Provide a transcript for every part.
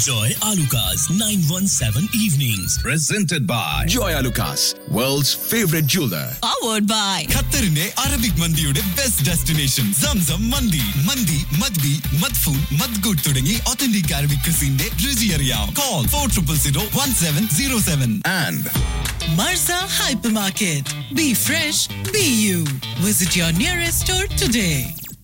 Enjoy Alucard's 917 evenings. Presented by Joy Lucas, world's favorite jeweler. powered by ഖത്തറിന്റെ Arabic മന്തിയുടെ best destination Zamzam മന്തി മന്തി മദ്ബി മദ്ഫൂൻ മദ്ഗുഡ് തുടങ്ങി ഒത്തന്റിക് അറബിക് ക്രിസിന്റെ രുചി അറിയാം call four triple zero one seven zero seven And Marza Hypermarket. Be fresh, be you. Visit your nearest store today.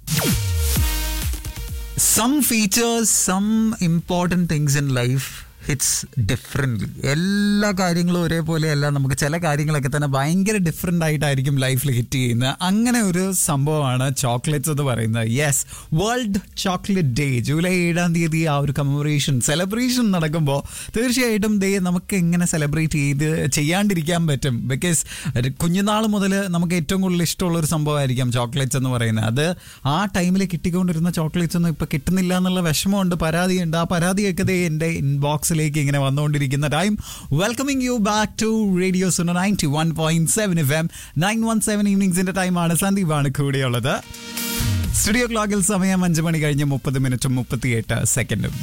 some features, some important things in life hits different എല്ലാ കാര്യങ്ങളും ഒരേപോലെയല്ല നമുക്ക് ചില കാര്യങ്ങളൊക്കെ തന്നെ ഭയങ്കര ഡിഫറെൻ്റ് ആയിട്ടായിരിക്കും ലൈഫിൽ ഹിറ്റ് ചെയ്യുന്നത് അങ്ങനെ ഒരു സംഭവമാണ് ചോക്ലേറ്റ്സ് എന്ന് പറയുന്നത് yes world chocolate day July ഏഴാം തീയതി ആ ഒരു കമമറേഷൻ സെലിബ്രേഷൻ നടക്കുമ്പോൾ തീർച്ചയായിട്ടും ഡേ നമുക്ക് എങ്ങനെ സെലിബ്രേറ്റ് ചെയ്ത് ചെയ്യാണ്ടിരിക്കാൻ പറ്റും ബിക്കോസ് കുഞ്ഞുനാൾ മുതൽ നമുക്ക് ഏറ്റവും കൂടുതൽ ഇഷ്ടമുള്ള ഒരു സംഭവമായിരിക്കാം ചോക്ലേറ്റ്സ് എന്ന് പറയുന്നത് അത് ആ ടൈമിൽ കിട്ടിക്കൊണ്ടിരുന്ന ചോക്ലേറ്റ്സ് ഒന്നും ഇപ്പൊ കിട്ടുന്നില്ല എന്നുള്ള വിഷമമുണ്ട് പരാതിയുണ്ട് ആ പരാതിയൊക്കെ ദേ എൻ്റെ ഇൻബോക്സിലേക്ക് ഇങ്ങനെ വന്നുകൊണ്ടിരിക്കുന്ന time welcoming you back to radio Suno ninety one point seven F M nine one seven ഈവനിങ്സിന്റെ ടൈമാണ് സന്ദീപാണ് കൂടെയുള്ളത് സ്റ്റുഡിയോ ക്ലോക്കിൽ സമയം അഞ്ച് മണി കഴിഞ്ഞ് മുപ്പത് മിനിറ്റും മുപ്പത്തിയെട്ട് സെക്കൻഡും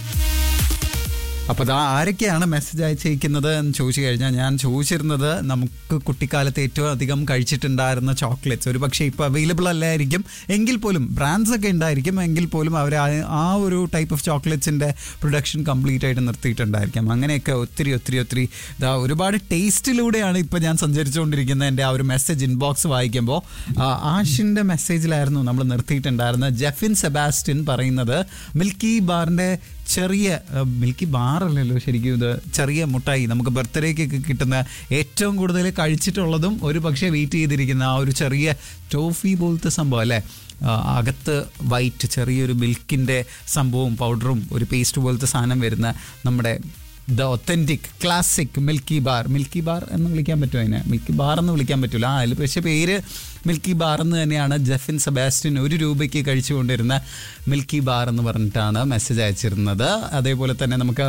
അപ്പോൾ അത് ആരൊക്കെയാണ് മെസ്സേജ് അയച്ചിരിക്കുന്നത് എന്ന് ചോദിച്ചു കഴിഞ്ഞാൽ ഞാൻ ചോദിച്ചിരുന്നത് നമുക്ക് കുട്ടിക്കാലത്ത് ഏറ്റവും അധികം കഴിച്ചിട്ടുണ്ടായിരുന്ന ചോക്ലേറ്റ്സ് ഒരു പക്ഷേ ഇപ്പോൾ അവൈലബിൾ അല്ലായിരിക്കും എങ്കിൽ പോലും ബ്രാൻഡ്സ് ഒക്കെ ഉണ്ടായിരിക്കും എങ്കിൽ പോലും അവർ ആ ഒരു ടൈപ്പ് ഓഫ് ചോക്ലേറ്റ്സിൻ്റെ പ്രൊഡക്ഷൻ കംപ്ലീറ്റ് ആയിട്ട് നിർത്തിയിട്ടുണ്ടായിരിക്കും അങ്ങനെയൊക്കെ ഒത്തിരി ഒത്തിരി ഒത്തിരി ഇതാ ഒരുപാട് ടേസ്റ്റിലൂടെയാണ് ഇപ്പോൾ ഞാൻ സഞ്ചരിച്ചുകൊണ്ടിരിക്കുന്നത് എൻ്റെ ആ ഒരു മെസ്സേജ് ഇൻബോക്സ് വായിക്കുമ്പോൾ ആഷിൻ്റെ മെസ്സേജിലായിരുന്നു നമ്മൾ നിർത്തിയിട്ടുണ്ടായിരുന്നത് ജെഫിൻ സെബാസ്റ്റിൻ പറയുന്നത് മിൽക്കി ബാറിൻ്റെ ചെറിയ അഹ്, മിൽക്കി ബാറല്ലല്ലോ ശരിക്കും ഇത് ചെറിയ മുട്ടായി നമുക്ക് ബർത്ത്ഡേക്കൊക്കെ കിട്ടുന്ന ഏറ്റവും കൂടുതൽ കഴിച്ചിട്ടുള്ളതും ഒരു പക്ഷേ വെയിറ്റ് ചെയ്തിരിക്കുന്ന ആ ഒരു ചെറിയ ടോഫി പോലത്തെ സംഭവം അല്ലേ ആ, അകത്ത് വൈറ്റ് ചെറിയൊരു മിൽക്കിൻ്റെ സംഭവവും പൗഡറും ഒരു പേസ്റ്റ് പോലത്തെ സാധനം വരുന്ന നമ്മുടെ the authentic classic Milky Bar Milky Bar എന്ന് വിളിക്കാൻ പറ്റുമോ അതിനെ മിൽക്കി ബാർ എന്ന് വിളിക്കാൻ പറ്റില്ല ആ അതിൽ പക്ഷേ പേര് മിൽക്കി ബാർ എന്ന് തന്നെയാണ് ജെഫിൻ സെബാസ്റ്റിൻ ഒരു രൂപയ്ക്ക് കഴിച്ചുകൊണ്ടിരുന്ന മിൽക്കി ബാർ എന്ന് പറഞ്ഞിട്ടാണ് മെസ്സേജ് അയച്ചിരുന്നത് അതേപോലെ തന്നെ നമുക്ക്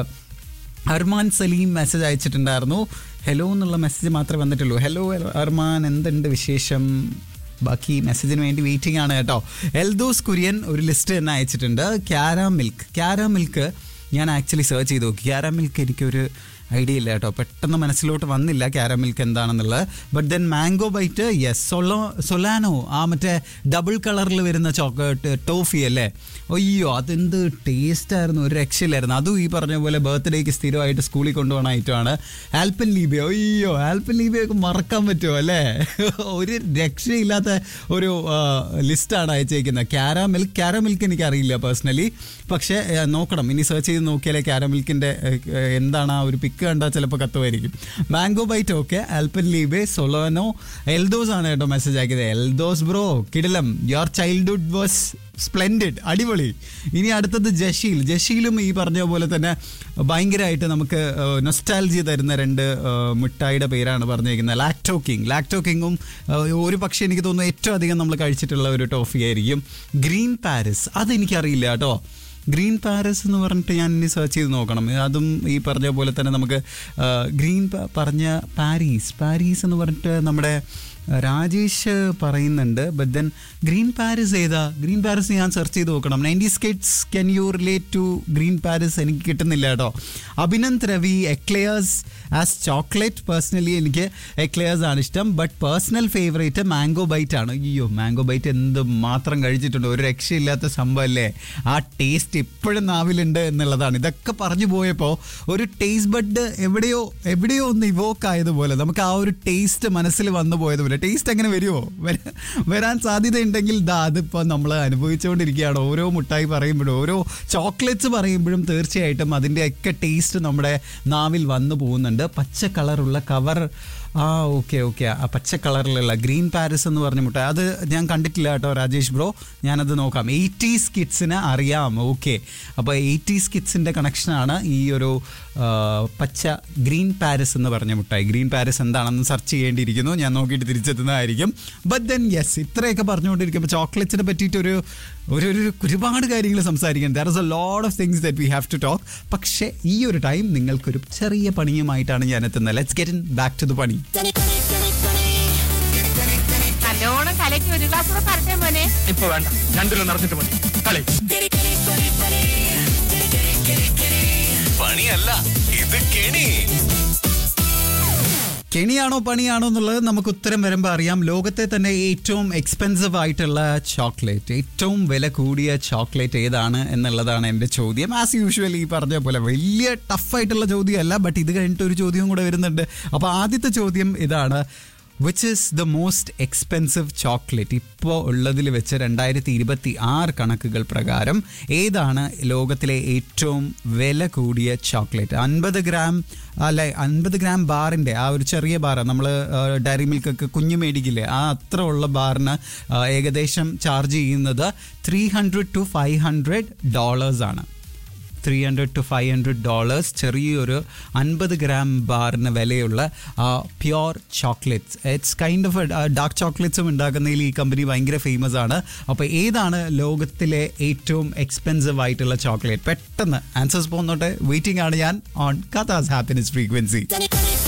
അർമാൻ സലീം മെസ്സേജ് അയച്ചിട്ടുണ്ടായിരുന്നു ഹലോ എന്നുള്ള മെസ്സേജ് മാത്രമേ വന്നിട്ടുള്ളൂ ഹലോ അർമാൻ എന്തുണ്ട് വിശേഷം ബാക്കി മെസ്സേജിന് വേണ്ടി വെയിറ്റിംഗ് ആണ് കേട്ടോ എൽദോസ് കുര്യൻ ഒരു ലിസ്റ്റ് തന്നെ അയച്ചിട്ടുണ്ട് ക്യാര മിൽക്ക് ക്യാര മിൽക്ക് ഞാൻ ആക്ച്വലി സെർച്ച് ചെയ്ത് നോക്കി ക്യാര മിൽക്ക് എനിക്കൊരു ഐഡിയ ഇല്ല കേട്ടോ പെട്ടെന്ന് മനസ്സിലോട്ട് വന്നില്ല ക്യാര മിൽക്ക് എന്താണെന്നുള്ളത് but then mango bite yes സൊലോ സൊലാനോ ആ മറ്റേ ഡബിൾ കളറിൽ വരുന്ന ചോക്ലേറ്റ് ടോഫി അല്ലേ അയ്യോ അതെന്ത് ടേസ്റ്റ് ആയിരുന്നു ഒരു രക്ഷയില്ലായിരുന്നു അതും ഈ പറഞ്ഞ പോലെ ബർത്ത്ഡേക്ക് സ്ഥിരമായിട്ട് സ്കൂളിൽ കൊണ്ടുപോകണ ഐറ്റമാണ് ആൽപ്പൻ ലീബിയോ അയ്യോ ആൽപ്പൻ ലീബിയൊക്കെ മറക്കാൻ പറ്റുമോ അല്ലേ ഒരു രക്ഷയില്ലാത്ത ഒരു ലിസ്റ്റാണ് അയച്ചേക്കുന്നത് ക്യാര മിൽക്ക് ക്യാര മിൽക്ക് എനിക്ക് അറിയില്ല പേഴ്സണലി പക്ഷേ ആ, നോക്കണം ഇനി സെർച്ച് ചെയ്ത് നോക്കിയാലേ ക്യാര മിൽക്കിൻ്റെ എന്താണ് ആ ഒരു പിക്ക് കണ്ടാൽ ചിലപ്പോൾ കത്തുമായിരിക്കും mango bite okay Alpenliebe സൊലോനോ എൽദോസ് ആണ് കേട്ടോ മെസ്സേജ് ആക്കിയത് എൽദോസ് ബ്രോ കിടിലം യുവർ ചൈൽഡ്ഹുഡ് വാസ് സ്പ്ലെൻഡിഡ് അടിപൊളി ഇനി അടുത്തത് ജഷീൽ ജഷീലും ഈ പറഞ്ഞ പോലെ തന്നെ ഭയങ്കരമായിട്ട് നമുക്ക് നൊസ്റ്റാൽജി തരുന്ന രണ്ട് ആ, മിഠായിയുടെ പേരാണ് പറഞ്ഞിരിക്കുന്നത് ലാക്ടോ കിങ് ലാക്ടോ കിങ്ങും ആ, ഒരു പക്ഷേ എനിക്ക് തോന്നുന്നു ഏറ്റവും അധികം നമ്മൾ കഴിച്ചിട്ടുള്ള ഒരു ടോഫി ആയിരിക്കും ഗ്രീൻ പാരിസ് അതെനിക്കറിയില്ല കേട്ടോ ഗ്രീൻ പാരിസ് എന്ന് പറഞ്ഞിട്ട് ഞാൻ ഇനി സെർച്ച് ചെയ്ത് നോക്കണം അതും ഈ പറഞ്ഞ പോലെ തന്നെ നമുക്ക് ആ, ഗ്രീൻ പ- പറഞ്ഞ പാരീസ് പാരീസ് എന്ന് പറഞ്ഞിട്ട് നമ്മുടെ രാജേഷ് പറയുന്നുണ്ട് ബട്ട് ദെൻ ഗ്രീൻ പാരിസ് ഏതാ ഗ്രീൻ പാരിസ് ഞാൻ സെർച്ച് ചെയ്ത് നോക്കണം nineties kids can you relate to green Paris എനിക്ക് കിട്ടുന്നില്ല കേട്ടോ Abhinand Ravi eclairs as chocolate personally എനിക്ക് എക്ലെയേഴ്സ് ആണ് ഇഷ്ടം but personal favourite mango bite ആണ് അയ്യോ മാംഗോ ബൈറ്റ് എന്ത് മാത്രം കഴിച്ചിട്ടുണ്ട് ഒരു രക്ഷയില്ലാത്ത സംഭവമല്ലേ ആ ടേസ്റ്റ് ഇപ്പോഴും നാവിലുണ്ട് എന്നുള്ളതാണ് ഇതൊക്കെ പറഞ്ഞു പോയപ്പോൾ ഒരു ടേസ്റ്റ് ബഡ് എവിടെയോ എവിടെയോ ഒന്ന് ഇവോക്ക് ആയതുപോലെ നമുക്ക് ആ ഒരു ടേസ്റ്റ് മനസ്സിൽ വന്നു പോയതുപോലെ ടേസ്റ്റ് എങ്ങനെ വരുമോ വര- വരാൻ സാധ്യതയുണ്ടെങ്കിൽ ദാ അതിപ്പോൾ നമ്മൾ അനുഭവിച്ചുകൊണ്ടിരിക്കുകയാണ് ഓരോ മുട്ടായി പറയുമ്പോഴും ഓരോ ചോക്ലേറ്റ്സ് പറയുമ്പോഴും തീർച്ചയായിട്ടും അതിൻ്റെയൊക്കെ ടേസ്റ്റ് നമ്മുടെ നാവിൽ വന്നു പോകുന്നുണ്ട് പച്ച കളറുള്ള കവർ ആ ഓക്കെ ഓക്കെ ആ പച്ച കളറിലുള്ള ഗ്രീൻ പാരിസ് എന്ന് പറഞ്ഞ മുട്ടായി അത് ഞാൻ കണ്ടിട്ടില്ല കേട്ടോ രാജേഷ് ബ്രോ ഞാനത് നോക്കാം എയ്റ്റീസ് കിഡ്സിന് അറിയാം ഓക്കെ അപ്പോൾ എയ്റ്റീസ് കിഡ്സിൻ്റെ കണക്ഷനാണ് ഈ ഒരു ആ, പച്ച ഗ്രീൻ പാരിസ് എന്ന് പറഞ്ഞ മുട്ടായി ഗ്രീൻ പാരിസ് എന്താണെന്ന് സെർച്ച് ചെയ്യേണ്ടിയിരിക്കുന്നു ഞാൻ നോക്കിയിട്ട് തിരിച്ചെത്തുന്നതായിരിക്കും ബട്ട് ദെൻ യെസ് ഇത്രയൊക്കെ പറഞ്ഞുകൊണ്ടിരിക്കുമ്പോൾ ചോക്ലേറ്റ്സിനെ പറ്റിയിട്ട് ഒരു ഒരു ഒരു ഒരുപാട് കാര്യങ്ങൾ സംസാരിക്കാൻ there is a load of things that we have to talk പക്ഷേ ഈ ഒരു ടൈം നിങ്ങൾക്കൊരു ചെറിയ പണിയുമായിട്ടാണ് ഞാൻ എത്തുന്നത് let's get in back to the പണി നല്ലോണം കലക്കി ഒരു ഗ്ലാസ് കൂടെ പറഞ്ഞേ മോനെ ഇപ്പൊ വേണ്ട രണ്ടിലും നടന്നിട്ട് മതി കളി പണി പണിയല്ല ഇത് കെണി കെണിയാണോ പണിയാണോ എന്നുള്ളത് നമുക്ക് ഉത്തരം വരുമ്പോൾ അറിയാം ലോകത്തെ തന്നെ ഏറ്റവും എക്സ്പെൻസീവ് ആയിട്ടുള്ള ചോക്ലേറ്റ് ഏറ്റവും വില കൂടിയ ചോക്ലേറ്റ് ഏതാണ് എന്നുള്ളതാണ് എൻ്റെ ചോദ്യം ആസ് യൂഷ്വൽ ഈ പറഞ്ഞ പോലെ വലിയ ടഫായിട്ടുള്ള ചോദ്യമല്ല ബട്ട് ഇത് കഴിഞ്ഞിട്ട് ഒരു ചോദ്യവും കൂടെ വരുന്നുണ്ട് അപ്പോൾ ആദ്യത്തെ ചോദ്യം ഇതാണ് which is the most expensive chocolate ഇപ്പോൾ ഉള്ളതിൽ വെച്ച് രണ്ടായിരത്തി ഇരുപത്തി ആറ് കണക്കുകൾ പ്രകാരം ഏതാണ് ലോകത്തിലെ ഏറ്റവും വില കൂടിയ ചോക്ലേറ്റ് അൻപത് ഗ്രാം അല്ലെ അൻപത് ഗ്രാം ബാറിൻ്റെ ആ ഒരു ചെറിയ ബാർ നമ്മൾ ഡയറി മിൽക്കൊക്കെ കുഞ്ഞു മേടിക്കില്ലേ ആ അത്ര ഉള്ള ബാറിന് ആ, ഏകദേശം ചാർജ് ചെയ്യുന്നത് three hundred to five hundred dollars ആണ് three hundred to five hundred dollars ചെറിയൊരു അൻപത് ഗ്രാം ബാറിന് വിലയുള്ള pure chocolates it's kind of dark ചോക്ലേറ്റ്സും ഉണ്ടാക്കുന്നതിൽ ഈ കമ്പനി ഭയങ്കര ഫേമസ് ആണ് അപ്പോൾ ഏതാണ് ലോകത്തിലെ ഏറ്റവും എക്സ്പെൻസീവ് ആയിട്ടുള്ള ചോക്ലേറ്റ് പെട്ടെന്ന് ആൻസേഴ്സ് പോകുന്നോട്ടെ വെയിറ്റിംഗ് ആണ് ഞാൻ ഓൺ കഥാസ് ഹാപ്പിനെസ് ഫ്രീക്വൻസി